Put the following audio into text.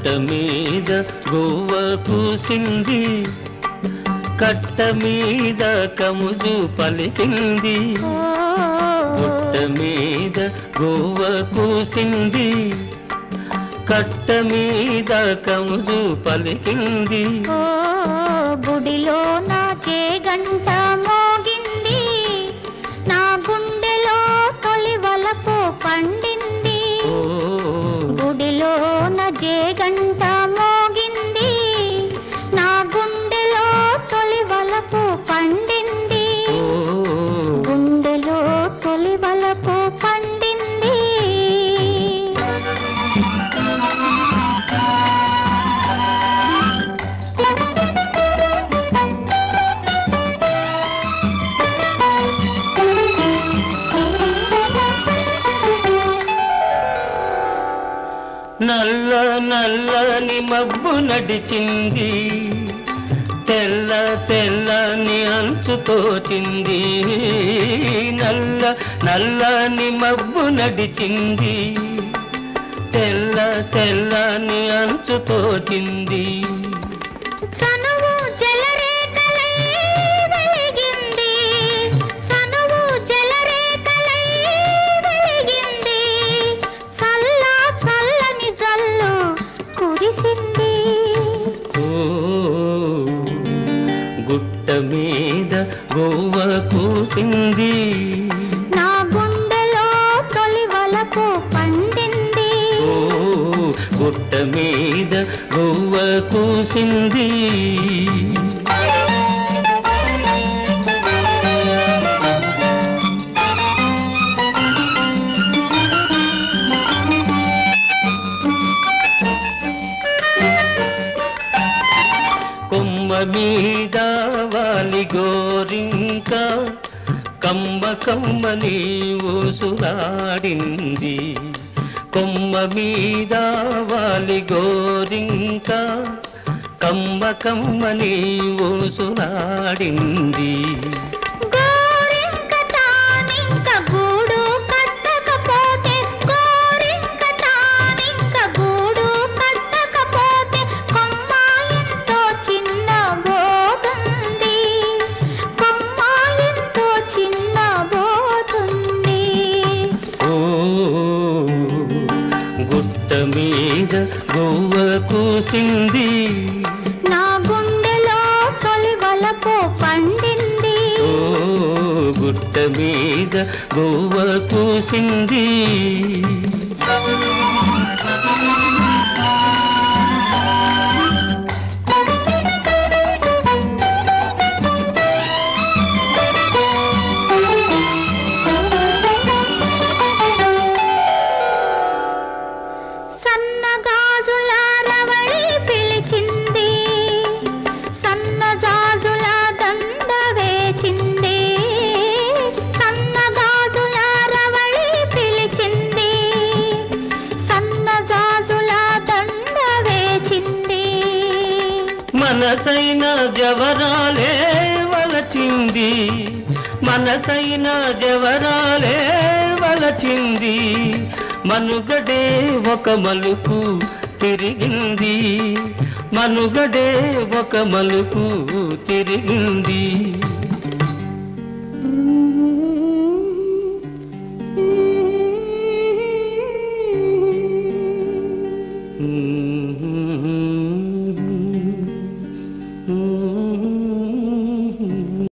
మీద గోవ కూసింది కట్ట మీద కముజు పలికింది ఓ పుట్ట మీద గోవ కూసింది కట్ట మీద కముజు పలికింది ఓ గుడిలో నా గంట మోగింది నా గుండెలో తొలి వలపు పండింది ఓ గుడిలో నా గంట మోగింది నా గుండెలో తొలి వలపు పండింది ఓ గుండెలో తొలి వలపు పండింది నల్ల నల్లని మబ్బు నడిచింది తెల్ల తెల్లని అంచు తోచింది నల్ల నల్లని మబ్బు నడిచింది తెల్ల తెల్లని అంచు తోచింది సనువు జలరేఖలై వెలిగింది సనువు జలరేఖలై వెలిగింది చల్ల చల్లని జల్లు కురిసింది ఓ గుట్ట మీద గోవ కూసింది నా గుండెలో తొలి వలపు పండింది ఓ గుట్ట మీద గోవ కూసింది కొమ్మ మీద వాలి గోరింక కమ్మ కమ్మని ఊసులాడింది కొమ్మ మీద వాలి గోరింక కమ్మ కమ్మని ఊసులాడింది గోరింక తానింక గూడు కట్టకపోతే గోరింక తానింక గూడు కట్టకపోతే కొమ్మాయంతో చిన్న బోతుంది కొమ్మాయంతో చిన్న బోతుంది ఓ గుట్ట మీద గోవ కూసింది నా గుండెలో తొలి వలపు పండింది ఓ గుట్ట మీద గోవ కూసింది సన్నగాజుల రవళి పిలిచింది సన్నజాజుల దండ వేచింది సన్నగాజుల రవళి పిలిచింది సన్నజాజుల దండ వేచింది మనసైన జవరాలే వలచింది మనసైన జవరాలే వలచింది మనుగడే ఒక మలుపు తిరిగింది మనుగడే ఒక మలుపు తిరిగింది Mm-hmm.